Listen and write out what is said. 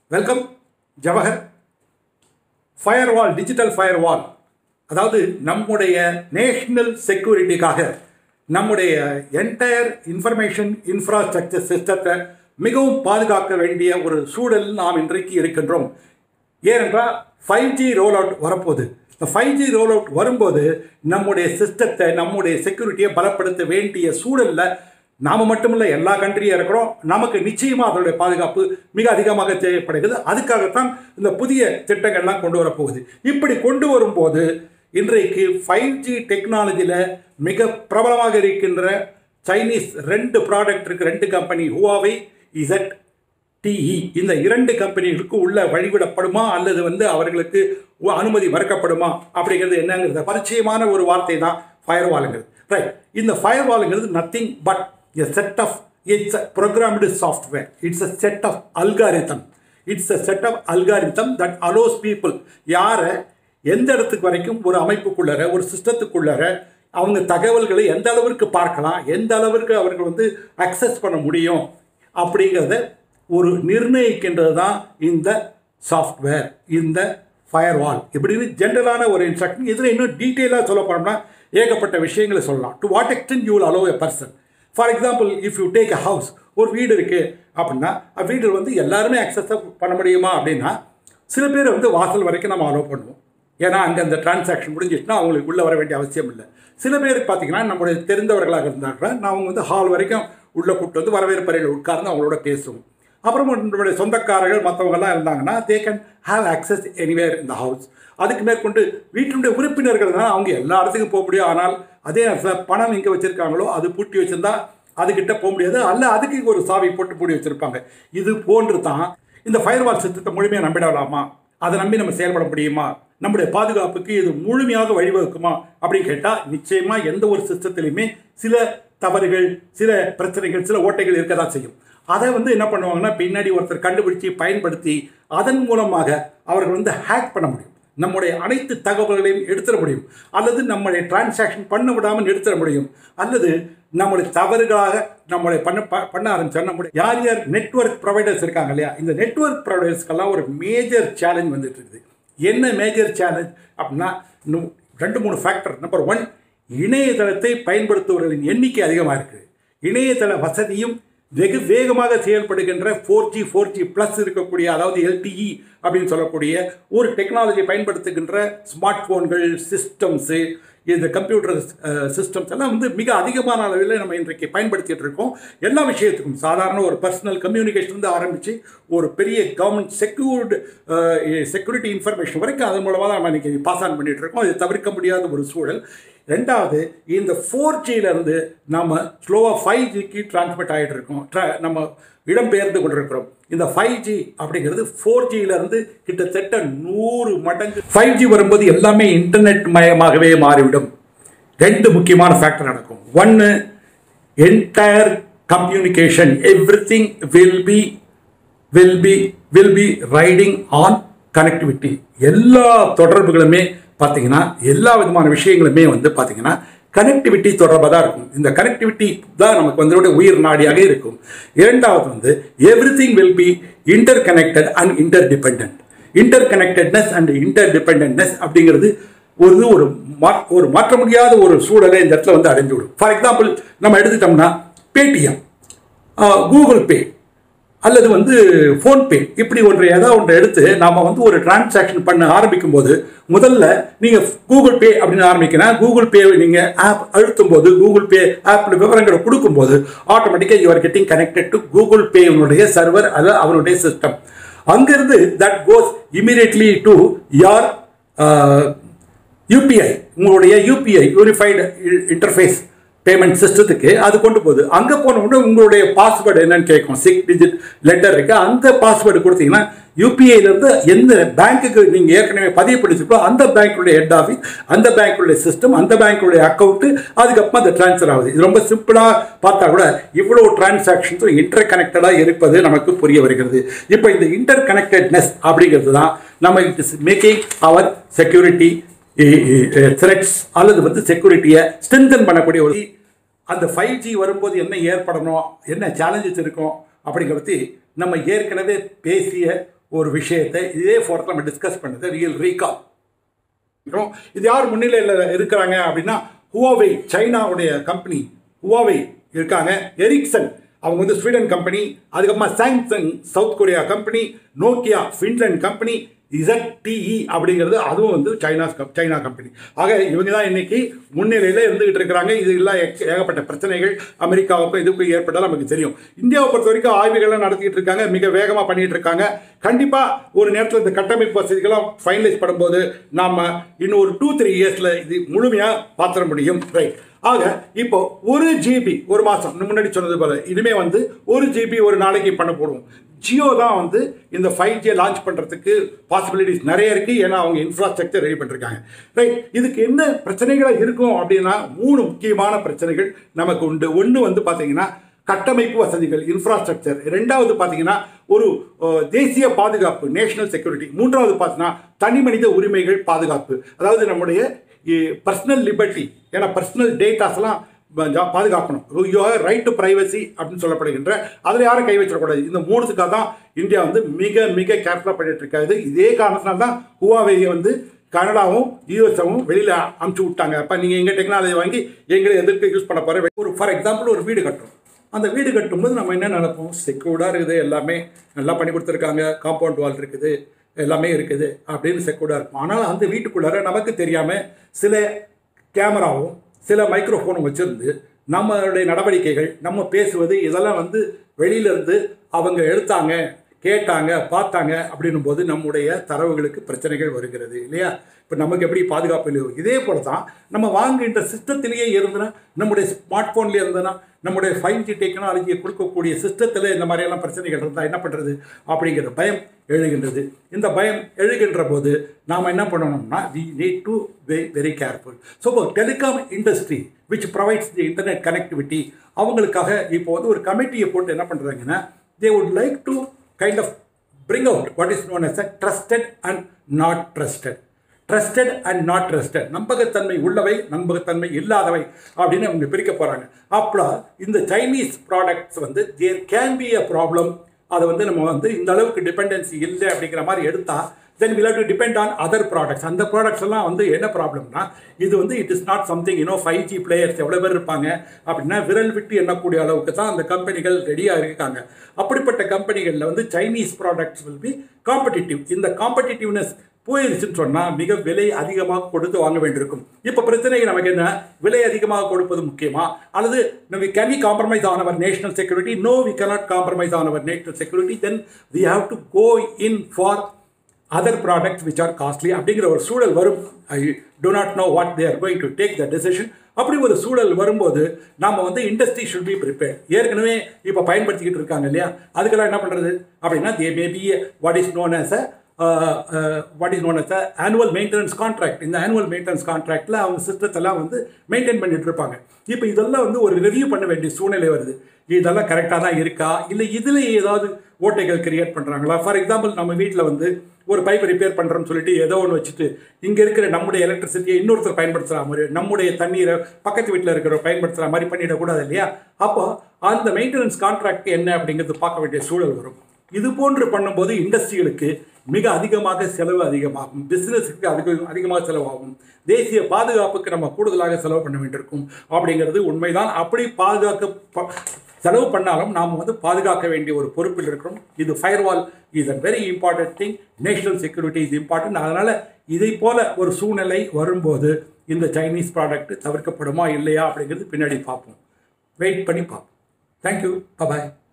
welcome Jawahar firewall digital firewall அதாவது நம்முடைய national செக்யூரிட்டிக்காக நம்முடைய என்டையர் இன்ஃபர்மேஷன் இன்ஃப்ராஸ்ட்ரக்சர் சிஸ்டத்தை மிகவும் பாதுகாக்க வேண்டிய ஒரு சூழல் நாம் இன்றைக்கு இருக்கின்றோம் ஏனென்றால் ஃபைவ் ஜி ரோல் அவுட் வரப்போகுது இந்த ஃபைவ் ஜி ரோல் அவுட் வரும்போது நம்முடைய சிஸ்டத்தை நம்முடைய செக்யூரிட்டியை பலப்படுத்த வேண்டிய சூழலில் நாம் மட்டுமில்ல எல்லா கண்ட்ரியும் இருக்கிறோம் நமக்கு நிச்சயமாக அதனுடைய பாதுகாப்பு மிக அதிகமாக தேவைப்படுகிறது அதுக்காகத்தான் இந்த புதிய திட்டங்கள்லாம் கொண்டு வரப்போகுது இப்படி கொண்டு வரும்போது இன்றைக்கு ஃபைவ் ஜி டெக்னாலஜியில் மிக பிரபலமாக இருக்கின்ற சைனீஸ் ரெண்டு ப்ராடக்ட் இருக்கு ரெண்டு கம்பெனி ஹுவாவை இசட் டிஇ இந்த இரண்டு கம்பெனிகளுக்கு உள்ள வழிவிடப்படுமா அல்லது வந்து அவர்களுக்கு உ- அனுமதி மறுக்கப்படுமா அப்படிங்கிறது என்னங்கிறது பரிச்சயமான ஒரு வார்த்தை தான் ஃபயர்வாலுங்கிறது ரைட் இந்த ஃபயர்வாலுங்கிறது nothing but a set of it's programmed software it's a set of algorithm it's a set of algorithm that allows people யாரை எந்த இடத்துக்கு வரைக்கும் ஒரு அமைப்புக்குள்ளார ஒரு சிஸ்டத்துக்குள்ளார அவங்க தகவல்களை எந்த அளவிற்கு பார்க்கலாம் எந்த அளவிற்கு அவர்கள் வந்து அக்சஸ் பண்ண முடியும் அப்படிங்கிறத ஒரு நிர்ணயிக்கின்றது தான் இந்த சாஃப்ட்வேர் இந்த ஃபயர்வால் இப்படின்னு ஜென்ரலான ஒரு இன்ஸ்ட்ரக்ஷன் இதில் இன்னும் டீட்டெயிலாக சொல்ல போனோம்னா ஏகப்பட்ட விஷயங்களை சொல்லலாம் to what extent you will allow a person for example if you take a house ஒரு வீடு இருக்குது அப்படின்னா அ வீடு வந்து எல்லாருமே அக்சஸ் பண்ண முடியுமா அப்படின்னா சில பேர் வந்து வாசல் வரைக்கும் நம்ம அலோவ் பண்ணுவோம் ஏன்னா அங்கே அந்த டிரான்சாக்ஷன் முடிஞ்சிச்சுன்னா அவங்களுக்கு உள்ளே வர வேண்டிய அவசியம் இல்லை சில பேருக்கு பார்த்தீங்கன்னா நம்முடைய தெரிந்தவர்களாக இருந்தாங்க நான் அவங்க வந்து ஹால் வரைக்கும் உள்ளே கூப்பிட்டு வந்து வரவேற்பறையில் உட்கார்ந்து அவங்களோட பேசுவோம் அப்புறம் நம்மளுடைய சொந்தக்காரர்கள் மற்றவங்கெல்லாம் இருந்தாங்கன்னா they can have access anywhere இந்த ஹவுஸ் அதுக்கு மேற்கொண்டு வீட்டினுடைய உறுப்பினர்கள் தான் அவங்க எல்லா இடத்துக்கும் போக முடியும் ஆனால் அதே நேரத்தில் பணம் எங்கே வச்சுருக்காங்களோ அது பூட்டி வச்சிருந்தா அதுக்கிட்ட போக முடியாது அல்ல அதுக்கு ஒரு சாவி போட்டு மூடி வச்சுருப்பாங்க இது போன்று தான் இந்த ஃபயர்வால் சிஸ்டத்தை முழுமையாக நம்பிடலாமா அதை நம்பி நம்ம செயல்பட முடியுமா நம்முடைய பாதுகாப்புக்கு இது முழுமையாக வழிவகுக்குமா அப்படின்னு கேட்டால் நிச்சயமாக எந்த ஒரு சிஸ்டத்திலையுமே சில தவறுகள் சில பிரச்சனைகள் சில ஓட்டைகள் இருக்க தான் செய்யும் அதை வந்து என்ன பண்ணுவாங்கன்னா பின்னாடி ஒருத்தர் கண்டுபிடிச்சு பயன்படுத்தி அதன் மூலமாக அவர்கள் வந்து ஹேக் பண்ண முடியும் நம்முடைய அனைத்து தகவல்களையும் எடுத்துட முடியும் அல்லது நம்முடைய டிரான்சாக்ஷன் பண்ண விடாமல் நிறுத்திட முடியும் அல்லது நம்முடைய தவறுகளாக நம்முடைய பண்ண ப- பண்ண ஆரம்பிச்சா நம்முடைய யார் யார் நெட்வொர்க் ப்ரொவைடர்ஸ் இருக்காங்க இல்லையா இந்த நெட்வொர்க் ப்ரொவைடர்ஸ்க்கெல்லாம் ஒரு மேஜர் சேலஞ்ச் வந்துட்டு இருக்குது என்ன மேஜர் சேலஞ்ச் அப்படின்னா இன்னும் ரெண்டு மூணு ஃபேக்டர் நம்பர் ஒன் இணையதளத்தை பயன்படுத்துபவர்களின் எண்ணிக்கை அதிகமாக இருக்குது இணையதள வசதியும் வெகு வேகமாக செயல்படுகின்ற four G four G plus இருக்கக்கூடிய அதாவது எல்டிஇ அப்படின்னு சொல்லக்கூடிய ஒரு டெக்னாலஜி பயன்படுத்துகின்ற ஸ்மார்ட் ஃபோன்கள் சிஸ்டம்ஸு இந்த கம்ப்யூட்டர் சிஸ்டம்ஸ் எல்லாம் வந்து மிக அதிகமான அளவில் நம்ம இன்றைக்கு பயன்படுத்திட்டு இருக்கோம் எல்லா விஷயத்துக்கும் சாதாரண ஒரு பர்சனல் கம்யூனிகேஷன் வந்து ஆரம்பித்து ஒரு பெரிய கவர்மெண்ட் செக்யூர்டு செக்யூரிட்டி இன்ஃபர்மேஷன் வரைக்கும் அதன் மூலமாக தான் நம்ம இன்னைக்கு பாஸ் ஆன் பண்ணிட்டு இருக்கோம் இது தவிர்க்க முடியாத ஒரு சூழல் ரெண்டாவது இந்த ஃபோர் ஜியிலேருந்து நம்ம ஸ்லோவாக ஃபைவ் ஜிக்கு டிரான்ஸ்மிட் ஆகிட்டு இருக்கோம் tra- நம்ம இடம்பெயர்ந்து கொண்டிருக்கிறோம் இந்த ஃபைவ் ஜி அப்படிங்கிறது ஃபோர் ஜியிலேருந்து கிட்டத்தட்ட நூறு மடங்கு ஃபைவ் ஜி வரும்போது எல்லாமே இன்டர்நெட் மயமாகவே மாறிவிடும் ரெண்டு முக்கியமான ஃபேக்டர் நடக்கும் ஒன்று entire communication everything will be will be will be riding on connectivity எல்லா தொடர்புகளுமே பார்த்தீங்கன்னா எல்லா விதமான விஷயங்களுமே வந்து பார்த்தீங்கன்னா கனெக்டிவிட்டி தொடர்பாக தான் இருக்கும் இந்த கனெக்டிவிட்டி தான் நமக்கு வந்து உயிர் நாடியாக இருக்கும் இரண்டாவது வந்து everything will be interconnected and inter depend interconnectedness and interdependentness அப்படிங்கிறது ஒரு ஒரு மா- ஒரு மாற்ற முடியாத ஒரு சூழலை இந்த இடத்துல வந்து அடைஞ்சு விடும் ஃபார் எக்ஸாம்பிள் நம்ம எடுத்துட்டோம்னா பேடிஎம் கூகுள் பே அல்லது வந்து ஃபோன்பே இப்படி ஒன்று ஏதாவது ஒன்று எடுத்து நாம் வந்து ஒரு டிரான்சாக்ஷன் பண்ண ஆரம்பிக்கும் போது முதல்ல நீங்கள் கூகுள் பே அப்படின்னு ஆரம்பிக்கிறேன் கூகுள் பே நீங்கள் ஆப் அழுத்தும் போது கூகுள் பே ஆப்பில் விவரங்களை கொடுக்கும்போது ஆட்டோமேட்டிக்காக you're getting connected to Google பேனுடைய சர்வர் அல்லது அவனுடைய சிஸ்டம் அங்கிருந்து தட் கோஸ் இமீடியட்லி டு யார் யூபிஐ உங்களுடைய யூபிஐ யூனிஃபைடு இன்டர்ஃபேஸ் பேமெண்ட் சிஸ்டத்துக்கு அது கொண்டு போகுது அங்கே போன உடனே உங்களுடைய பாஸ்வேர்டு என்னன்னு கேட்கும் சிக்ஸ் டிஜிட் லெட்டர் இருக்கு அந்த பாஸ்வேர்டு கொடுத்தீங்கன்னா யூபிஐலேருந்து எந்த பேங்க்குக்கு நீங்கள் ஏற்கனவே பதிவு பண்ணிச்சிருக்கோ அந்த பேங்க்குடைய ஹெட் ஆஃபீஸ் அந்த பேங்க்குடைய சிஸ்டம் அந்த பேங்க்குடைய அக்கௌண்ட்டு அதுக்கப்புறமா அது ட்ரான்ஸ்ஃபர் ஆகுது இது ரொம்ப சிம்பிளாக பார்த்தா கூட இவ்வளோ டிரான்சாக்ஷன்ஸும் இன்டர் கனெக்டடாக இருப்பது நமக்கு புரிய வருகிறது இப்போ இந்த இன்டர் கனெக்டட்னஸ் அப்படிங்கிறது தான் நம்ம it is making our security threats அல்லது வந்து செக்யூரிட்டியை ஸ்ட்ரென்தன் பண்ணக்கூடிய ஒரு அந்த ஃபைவ் ஜி வரும்போது என்ன ஏற்படணும் என்ன சேலஞ்சஸ் இருக்கும் அப்படிங்கிறத பற்றி நம்ம ஏற்கனவே பேசிய ஒரு விஷயத்தை இதே ஃபோரத்தில் நம்ம டிஸ்கஸ் பண்ணது ரியல் ரீகால் அப்புறம் இது யார் முன்னிலையில் இருக்கிறாங்க அப்படின்னா ஹுவாவை சைனாவுடைய கம்பெனி ஹுவாவை இருக்காங்க எரிக்சன் அவங்க வந்து ஸ்வீடன் கம்பெனி அதுக்கப்புறமா Samsung South Korea company Nokia Finland company ZTE அப்படிங்கிறது அதுவும் வந்து சைனா சைனா கம்பெனி ஆக இவங்க தான் இன்னைக்கு முன்னிலையில் இருந்துகிட்டு இருக்கிறாங்க இது எல்லாம் ஏக- ஏகப்பட்ட பிரச்சனைகள் அமெரிக்காவுக்கும் இதுக்கும் ஏற்பட்டால் நமக்கு தெரியும் இந்தியாவை பொறுத்த வரைக்கும் ஆய்வுகள்லாம் நடத்திட்டு இருக்காங்க மிக வேகமாக பண்ணிட்டு இருக்காங்க கண்டிப்பாக ஒரு நேரத்தில் இந்த கட்டமைப்பு வசதிகள்லாம் ஃபைனலைஸ் பண்ணும்போது நாம் இன்னும் ஒரு டூ த்ரீ இயர்ஸில் இது முழுமையாக பாத்திர முடியும் ரைட் ஆக இப்போ ஒரு ஜிபி ஒரு மாதம் முன்னாடி சொன்னது போல இனிமே வந்து ஒரு ஜிபி ஒரு நாளைக்கு பண்ண போடுவோம் ஜியோ தான் வந்து இந்த ஃபைவ் ஜியை லான்ச் பண்ணுறதுக்கு பாசிபிலிட்டிஸ் நிறைய இருக்குது ஏன்னா அவங்க இன்ஃப்ராஸ்ட்ரக்சர் ரெடி பண்ணிருக்காங்க ரைட் இதுக்கு என்ன பிரச்சனைகளாக இருக்கும் அப்படின்னா மூணு முக்கியமான பிரச்சனைகள் நமக்கு உண்டு ஒன்று வந்து பார்த்தீங்கன்னா கட்டமைப்பு வசதிகள் இன்ஃப்ராஸ்ட்ரக்சர் ரெண்டாவது பார்த்தீங்கன்னா ஒரு அஹ், தேசிய பாதுகாப்பு நேஷனல் செக்யூரிட்டி மூன்றாவது பார்த்தீங்கன்னா தனி மனித உரிமைகள் பாதுகாப்பு அதாவது நம்முடைய பர்சனல் லிபர்ட்டி ஏன்னா பர்சனல் டேட்டாஸ்லாம் ப- பாதுகாக்கணும் you have right to privacy அப்படின்னு சொல்லப்படுகின்ற அதில் யாரும் கை வச்சிடக்கூடாது இந்த மூணுத்துக்காக தான் இந்தியா வந்து மிக மிக கேர்ஃபுல்லாக பண்ணிட்டு இருக்காது இதே காரணத்தினால தான் ஹுவாவேயை வந்து கனடாவும் யூஎஸ்வும் வெளியில் அமுச்சு விட்டாங்க அப்போ நீங்கள் எங்கள் டெக்னாலஜி வாங்கி எங்களை எதிர்க்க யூஸ் பண்ண போகிற ஒரு ஃபார் எக்ஸாம்பிள் ஒரு வீடு கட்டுறோம் அந்த வீடு கட்டும்போது நம்ம என்ன நினைப்போம் செக்யூர்டாக இருக்குது எல்லாமே நல்லா பண்ணி கொடுத்துருக்காங்க காம்பவுண்ட் வால் இருக்குது எல்லாமே இருக்குது அப்படின்னு செக்யூர்டாக இருக்கும் ஆனால் அந்த வீட்டுக்குள்ளார நமக்கு தெரியாமல் சில கேமராவும் சில மைக்ரோஃபோனும் வச்சுருந்து நம்மளுடைய நடவடிக்கைகள் நம்ம பேசுவது இதெல்லாம் வந்து வெளியிலேருந்து அவங்க எடுத்தாங்க கேட்டாங்க பார்த்தாங்க அப்படின்னும் போது நம்முடைய தரவுகளுக்கு பிரச்சனைகள் வருகிறது இல்லையா இப்போ நமக்கு எப்படி பாதுகாப்பு இல்லையோ இதே போல தான் நம்ம வாங்குகின்ற சிஸ்டத்திலேயே இருந்தனா நம்முடைய ஸ்மார்ட் ஃபோன்லேயே இருந்தனா நம்முடைய ஃபைவ் ஜி டெக்னாலஜியை கொடுக்கக்கூடிய சிஸ்டத்தில் இந்த மாதிரியெல்லாம் பிரச்சனைகள் இருந்தால் என்ன பண்ணுறது அப்படிங்கிற பயம் எழுகின்றது இந்த பயம் எழுகின்ற போது நாம் என்ன பண்ணணும்னா வி நீட் டு வெ வெரி கேர்ஃபுல் ஸோ இப்போ telecom industry which provides the internet connectivity அவங்களுக்காக இப்போ வந்து ஒரு கமிட்டியை போட்டு என்ன பண்ணுறாங்கன்னா they would like to kind of bring out what is known as a trusted and not trusted trusted and not trusted நம்பகத்தன்மை உள்ளவை நம்பகத்தன்மை இல்லாதவை அப்படின்னு அவங்க பிரிக்க போகிறாங்க அப்போ இந்த சைனீஸ் ப்ராடக்ட்ஸ் வந்து there can be a problem அதை வந்து நம்ம வந்து இந்த அளவுக்கு டிபெண்டன்சி இல்லை அப்படிங்கிற மாதிரி எடுத்தால் then will to depend on other products அந்த ப்ராடக்ட்ஸ் எல்லாம் வந்து என்ன ப்ராப்ளம்னா இது வந்து it is not something you know five G players எவ்வளோ பேர் இருப்பாங்க அப்படின்னா விரல் விட்டு எண்ணக்கூடிய அளவுக்கு தான் அந்த கம்பெனிகள் ரெடியாக இருக்காங்க அப்படிப்பட்ட கம்பெனிகளில் வந்து Chinese products will be competitive இந்த காம்படிட்டிவ்னஸ் போயிருச்சுன்னு சொன்னால் மிக விலை அதிகமாக கொடுத்து வாங்க வேண்டியிருக்கும் இப்போ பிரச்சனை நமக்கு என்ன விலை அதிகமாக கொடுப்பது முக்கியமா அல்லது நம்ம can we compromise on our national security no we cannot compromise on our national security then we have to go in for other products which are costly அப்படிங்கிற ஒரு சூழல் வரும் I do not know what they are going to take the decision அப்படி ஒரு சூழல் வரும்போது நாம் வந்து இண்டஸ்ட்ரி ஷுட் பி ப்ரிப்பேர் ஏற்கனவே இப்போ பயன்படுத்திக்கிட்டு இருக்காங்க இல்லையா அதுக்கெல்லாம் என்ன பண்ணுறது அப்படின்னா they may be what is known as a what is known as a annual maintenance contract இந்த ஆனுவல் மெயின்டெனன்ஸ் கான்ட்ராக்டில் அவங்க சிஸ்டத்தெல்லாம் வந்து மெயின்டைன் பண்ணிட்டு இருப்பாங்க இப்போ இதெல்லாம் வந்து ஒரு ரிவ்யூ பண்ண வேண்டிய சூழ்நிலை வருது இதெல்லாம் கரெக்டாக தான் இருக்கா இல்லை இதில் ஏதாவது ஓட்டைகள் கிரியேட் பண்ணுறாங்களா ஃபார் எக்ஸாம்பிள் நம்ம வீட்டில் வந்து ஒரு பைப் ரிப்பேர் பண்ணுறோம்னு சொல்லிட்டு ஏதோ ஒன்று வச்சுட்டு இங்கே இருக்கிற நம்முடைய எலக்ட்ரிசிட்டியை இன்னொருத்தர் பயன்படுத்துகிற மாதிரி நம்முடைய தண்ணீரை பக்கத்து வீட்டில் இருக்கிற பயன்படுத்துகிற மாதிரி பண்ணிடக்கூடாது இல்லையா அப்போ அந்த மெயின்டெனன்ஸ் கான்ட்ராக்ட் என்ன அப்படிங்கிறது பார்க்க வேண்டிய சூழல் வரும் இது போன்று பண்ணும்போது இண்டஸ்ட்ரிகளுக்கு மிக அதிகமாக செலவு அதிகமாகும் பிஸ்னஸுக்கு அதிக அதிகமாக செலவாகும் தேசிய பாதுகாப்புக்கு நம்ம கூடுதலாக செலவு பண்ண வேண்டியிருக்கும் அப்படிங்கிறது உண்மைதான் அப்படி பாதுகாக்க ப- செலவு பண்ணாலும் நாம் வந்து பாதுகாக்க வேண்டிய ஒரு பொறுப்பில் இருக்கிறோம் இது firewall is a very important thing national security is important அதனால் இதை போல ஒரு சூழ்நிலை வரும்போது இந்த சைனீஸ் ப்ராடக்ட் தவிர்க்கப்படுமா இல்லையா அப்படிங்கிறது பின்னாடி பார்ப்போம் வெயிட் பண்ணி பார்ப்போம் தேங்க்யூ பாய்